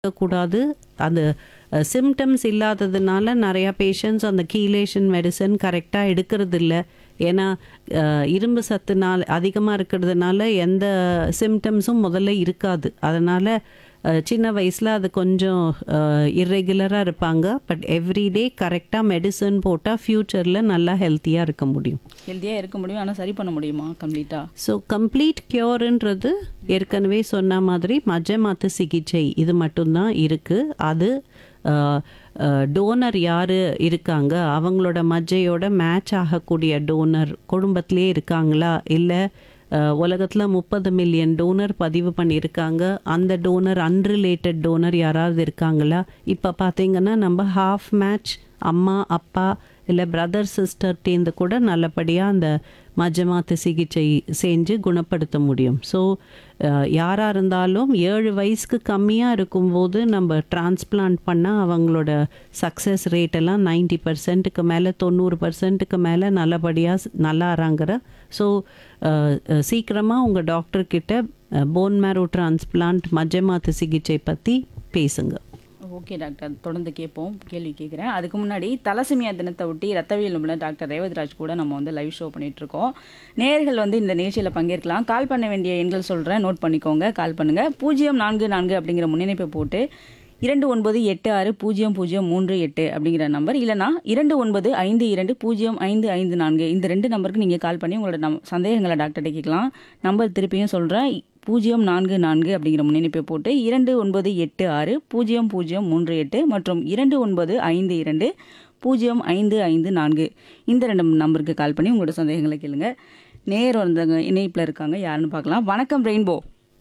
கூடாது அந்த சிம்டம்ஸ் இல்லாததுனால நிறையா பேஷண்ட்ஸ் அந்த கீலேஷன் மெடிசன் கரெக்டாக எடுக்கிறது இல்ல ஏன்னா அஹ், இரும்பு சத்துனால் அதிகமாக இருக்கிறதுனால எந்த சிம்டம்ஸும் முதல்ல இருக்காது அதனால் சின்ன வயசில் அது கொஞ்சம் இர்ரெகுலராக இருப்பாங்க பட் எவ்ரிடே கரெக்டாக மெடிசன் போட்டால் ஃப்யூச்சரில் நல்லா ஹெல்த்தியாக இருக்க முடியும் ஹெல்த்தியாக இருக்க முடியும் ஆனால் சரி பண்ண முடியுமா கம்ப்ளீட்டாக ஸோ கம்ப்ளீட் க்யூர்ன்றது ஏற்கனவே சொன்ன மாதிரி மஜ்ஜ மாத்து சிகிச்சை இது மட்டும்தான் இருக்குது அது டோனர் யார் இருக்காங்க அவங்களோட மஜ்ஜையோட மேட்ச் ஆகக்கூடிய டோனர் குடும்பத்திலே இருக்காங்களா இல்லை உலகத்தில் முப்பது மில்லியன் டோனர் பதிவு பண்ணியிருக்காங்க அந்த டோனர் அன்ரிலேட்டட் டோனர் யாராவது இருக்காங்களா இப்போ பார்த்தீங்கன்னா நம்ம ஹாஃப் மேட்ச் அம்மா அப்பா இல்லை பிரதர் சிஸ்டர்டேந்து கூட நல்லபடியாக அந்த மஜமாத்து சிகிச்சை செஞ்சு குணப்படுத்த முடியும் ஸோ யாராக இருந்தாலும் ஏழு வயசுக்கு கம்மியாக இருக்கும்போது நம்ம டிரான்ஸ்பிளான்ட் பண்ணால் அவங்களோட சக்ஸஸ் ரேட் எல்லாம் நைன்டி பர்சன்ட்டுக்கு மேலே தொண்ணூறு பர்சன்ட்டுக்கு மேலே நல்லபடியாக நல்லாறாங்கிற ஸோ சீக்கிரமாக உங்கள் டாக்டர்கிட்ட போன் மேரோ டிரான்ஸ்பிளான்ட் மஜமாத்து சிகிச்சை பற்றி பேசுங்க ஓகே டாக்டர் தொடர்ந்து கேட்போம் கேள்வி கேட்குறேன் அதுக்கு முன்னாடி தலசுமியா தினத்தை ஒட்டி ரத்தவியல் நிபுணர் டாக்டர் ரேவதிராஜ் கூட நம்ம வந்து லைவ் ஷோ பண்ணிட்டு இருக்கோம் நேர்கள் வந்து இந்த நிகழ்ச்சியில் பங்கேற்கலாம் கால் பண்ண வேண்டிய எண்கள் சொல்கிறேன் நோட் பண்ணிக்கோங்க கால் பண்ணுங்க பூஜ்ஜியம் நான்கு நான்கு அப்படிங்கிற முன்னிணைப்பை போட்டு இரண்டு ஒன்பது எட்டு ஆறு பூஜ்ஜியம் பூஜ்ஜியம் மூன்று எட்டு அப்படிங்கிற நம்பர் இல்லைனா இரண்டு ஒன்பது ஐந்து இரண்டு பூஜ்ஜியம் ஐந்து ஐந்து நான்கு இந்த ரெண்டு நம்பருக்கு நீங்கள் கால் பண்ணி உங்களோட நம் சந்தேகங்களை டாக்டர்கிட்ட கேட்கலாம் நம்பர் திருப்பியும் சொல்கிறேன் பூஜ்ஜியம் நான்கு நான்கு அப்படிங்கிற முன்னிணைப்பை போட்டு இரண்டு ஒன்பது எட்டு ஆறு பூஜ்ஜியம் பூஜ்ஜியம் மூன்று எட்டு மற்றும் இரண்டு ஒன்பது ஐந்து இரண்டு பூஜ்ஜியம் ஐந்து ஐந்து நான்கு இந்த ரெண்டு நம்பருக்கு கால் பண்ணி உங்களோட சந்தேகங்களை கேளுங்க நேர் வந்தவங்க இணைப்பில் இருக்காங்க யாருன்னு பார்க்கலாம் வணக்கம் ரெயின்போ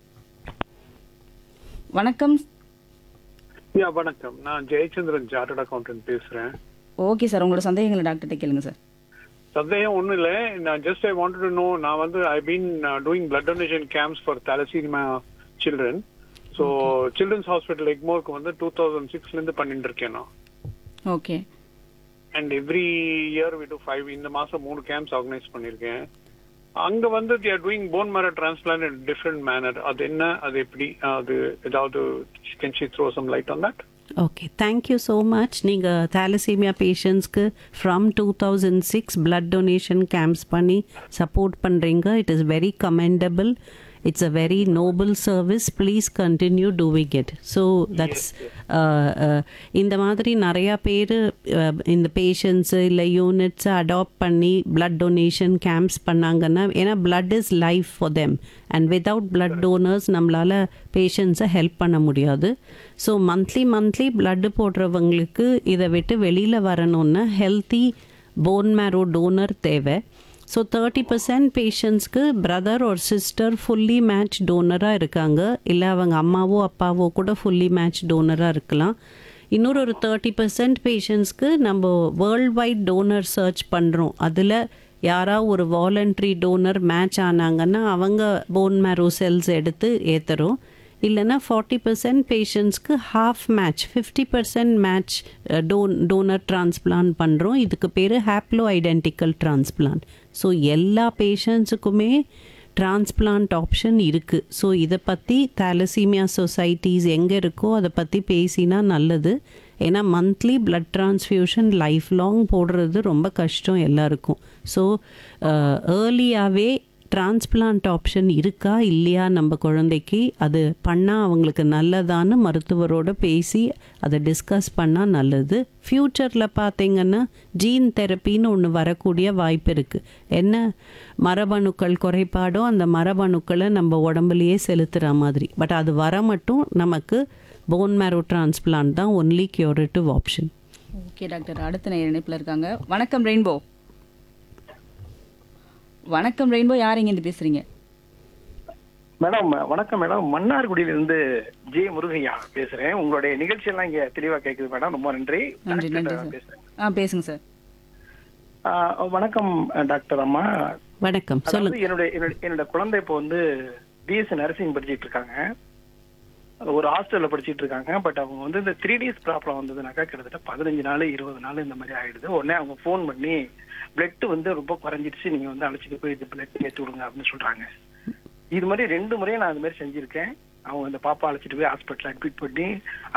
வணக்கம் யா வணக்கம் நான் ஜெயச்சந்திரன் சார்ட்டர்ட் அக்கௌண்டன்ட் பேசுறேன் ஓகே சார் உங்களோட சந்தேகங்களை டாக்டர்கிட்ட கேளுங்க சார் சந்தேகம் ஒண்ணும் இல்ல நான் just I want to know நான் வந்து I been doing blood donation camps for thalassemia children so children's hospital எக்மோருக்கு வந்து டூ தௌசண்ட் சிக்ஸ்ல இருந்து பண்ணிட்டு இருக்கேன் நான் okay and every year we do five இந்த மாசம் மூணு கேம்ப்ஸ் ஆர்கனைஸ் பண்ணிருக்கேன் அங்க வந்து they are doing bone marrow transplant in different manner அது என்ன அது எப்படி அது ஏதாவது can she throw some light on that okay thank you so much நீங்கள் தாலசீமியா பேஷண்ட்ஸ்க்கு from two thousand six blood donation camps பண்ணி சப்போர்ட் பண்ணுறீங்க it is very commendable it's a very noble service please continue doing it so that's இந்த மாதிரி நிறையா பேர் இந்த patients இல்லை யூனிட்ஸை அடாப்ட் பண்ணி பிளட் டொனேஷன் கேம்ப்ஸ் பண்ணாங்கன்னா ஏன்னா blood is life for them and without blood donors நம்மளால் பேஷண்ட்ஸை ஹெல்ப் பண்ண முடியாது ஸோ மந்த்லி மந்த்லி blood போடுறவங்களுக்கு இதை விட்டு வெளியில் வரணும்னா ஹெல்த்தி போன் மேரோ டோனர் தேவை ஸோ தேர்ட்டி பர்சன்ட் பேஷண்ட்ஸ்க்கு பிரதர் ஒரு சிஸ்டர் ஃபுல்லி மேட்ச் டோனராக இருக்காங்க இல்லை அவங்க அம்மாவோ அப்பாவோ கூட ஃபுல்லி மேட்ச் டோனராக இருக்கலாம் இன்னொரு ஒரு தேர்ட்டி பர்சன்ட் பேஷண்ட்ஸ்க்கு நம்ம வேர்ல்ட் வைட் டோனர் சர்ச் பண்ணுறோம் அதில் யாராவது ஒரு வாலண்ட்ரி டோனர் மேட்ச் ஆனாங்கன்னா அவங்க போன் மேரோ செல்ஸ் எடுத்து ஏற்றுறோம் இல்லைன்னா ஃபார்ட்டி பர்சன்ட் பேஷண்ட்ஸ்க்கு half match fifty percent match டோன் டோனர் டிரான்ஸ்பிளான்ட் பண்ணுறோம் இதுக்கு பேர் ஹாப்லோ ஐடென்டிக்கல் டிரான்ஸ்பிளான்ட் ஸோ எல்லா பேஷண்ட்ஸுக்குமே டிரான்ஸ்பிளான்ட் ஆப்ஷன் இருக்குது ஸோ இதை பற்றி தாலசீமியா சொசைட்டிஸ் எங்கே இருக்கோ அதை பற்றி பேசினா நல்லது ஏன்னா monthly blood transfusion life long போடுறது ரொம்ப கஷ்டம் எல்லாருக்கும் ஸோ ஏர்லியாகவே டிரான்ஸ்பிளான்ட் ஆப்ஷன் இருக்கா இல்லையா நம்ம குழந்தைக்கு அது பண்ணால் அவங்களுக்கு நல்லதான்னு மருத்துவரோட பேசி அதை டிஸ்கஸ் பண்ணால் நல்லது ஃப்யூச்சரில் பார்த்தீங்கன்னா ஜீன் தெரப்பின்னு ஒன்று வரக்கூடிய வாய்ப்பு இருக்குது என்ன மரபணுக்கள் குறைபாடோ அந்த மரபணுக்களை நம்ம உடம்புலையே செலுத்துகிற மாதிரி பட் அது வர மட்டும் நமக்கு போன் மேரோ டிரான்ஸ்பிளான்ட் தான் only curative option okay doctor அடுத்த நேர் இணைப்பில் இருக்காங்க வணக்கம் ரெயின்போ வணக்கம் ரெயின்போ யார் இங்கேருந்து பேசுறீங்க மேடம் வணக்கம் மேடம் மன்னார்குடியிலிருந்து ஜே முருகையா பேசுறேன் உங்களுடைய நிகழ்ச்சி எல்லாம் இங்க தெளிவா கேக்குது மேடம் ரொம்ப நன்றி நன்றி நன்றி டாக்டர் சார் பேசுறேன். ஆ பேசுங்க சார் ஆ, வணக்கம் டாக்டர் அம்மா வணக்கம் சொல்லுங்க அதாவது என்னுடைய என்னுடைய என்னோட குழந்தை இப்போ வந்து பிஎஸ்சி நர்சிங் படிச்சிட்டு இருக்காங்க ஒரு ஹாஸ்டல்ல படிச்சிட்டு இருக்காங்க பட் அவங்க வந்து இந்த த்ரீ டேஸ் ப்ராப்ளம் வந்ததுனாக்கா கிட்டத்தட்ட பதினஞ்சு நாள் இருபது நாள் இந்த மாதிரி ஆயிடுது உடனே அவங்க ஃபோன் பண்ணி பிளட் வந்து ரொம்ப குறைஞ்சிடுச்சு நீங்க வந்து அழைச்சிட்டு போய் இது பிளட் ஏற்றி விடுங்க அப்படின்னு சொல்றாங்க இது மாதிரி ரெண்டு முறையும் நான் அது மாதிரி செஞ்சிருக்கேன் அவங்க அந்த பாப்பா அழைச்சிட்டு போய் ஹாஸ்பிட்டல் அட்மிட் பண்ணி